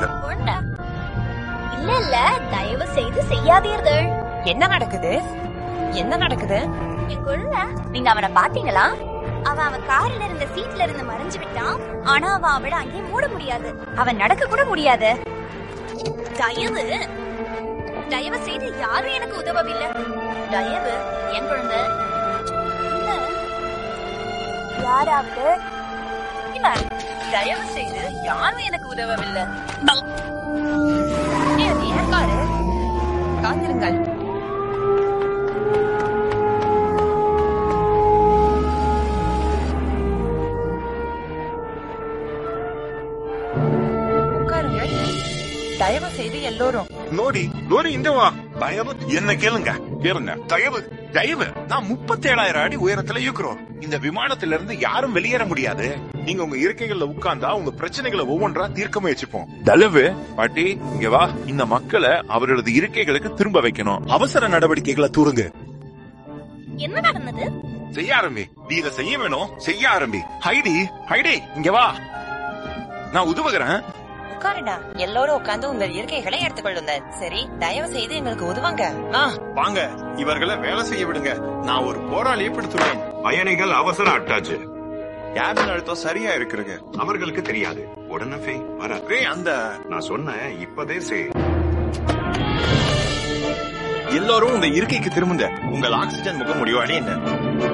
கொண்டா. இல்ல இல்ல தயவு செய்து செய்யாதீர்கள் என்ன நடக்குது என்ன நடக்குது என் குழந்த நீங்க அவனை பாத்தீங்களா அவன் அவன் கார்ல இருந்த சீட்ல இருந்து மறைஞ்சு விட்டான் ஆனா அவன் அவள அங்கே மூட முடியாது அவன் நடக்க கூட முடியாது தயவு தயவு செய்து யாரும் எனக்கு உதவவில்லை தயவு என் குழந்தை இல்ல. யாராவது இல்ல. தயவு செய்து யாரும் எனக்கு உதவவில்லை ஏன் ஏன் பாரு காத்திருங்கள் உட்காருங்க தயவு செய்து எல்லோரும் நோடி நோடி இந்த வா தயவு என்ன கேளுங்க கேளுங்க தயவு தயவு நான் முப்பத்தேழாயிரம் அடி உயரத்துல இருக்கிறோம் இந்த விமானத்துல இருந்து யாரும் வெளியேற முடியாது நீங்க உங்க இருக்கைகள்ல உட்கார்ந்தா உங்க பிரச்சனைகளை ஒவ்வொன்றா தீர்க்க முயற்சிப்போம் தலவு பாட்டி இங்க வா இந்த மக்களை அவர்களது இருக்கைகளுக்கு திரும்ப வைக்கணும் அவசர நடவடிக்கைகளை தூருங்க என்ன நடந்தது செய்ய ஆரம்பி நீ இதை செய்ய வேணும் செய்ய ஆரம்பி ஹைடி ஹைடி இங்க வா நான் உதவுகிறேன் உட்காருடா எல்லோரும் உட்கார்ந்து உங்கள் இருக்கைகளை எடுத்துக்கொள்ளுங்கள் சரி தயவு செய்து எங்களுக்கு உதவுங்க ஆ வாங்க இவர்களை வேலை செய்ய விடுங்க நான் ஒரு போராளியை பிடித்துள்ளேன் பயணிகள் அவசர அட்டாச்சு கேபின் அழுத்தம் சரியா இருக்குங்க அவர்களுக்கு தெரியாது உடனே வர ரே அந்த நான் சொன்னேன் இப்பதே செய் எல்லோரும் உங்க இருக்கைக்கு திரும்புங்க உங்கள் ஆக்சிஜன் முக முடிவாளி என்ன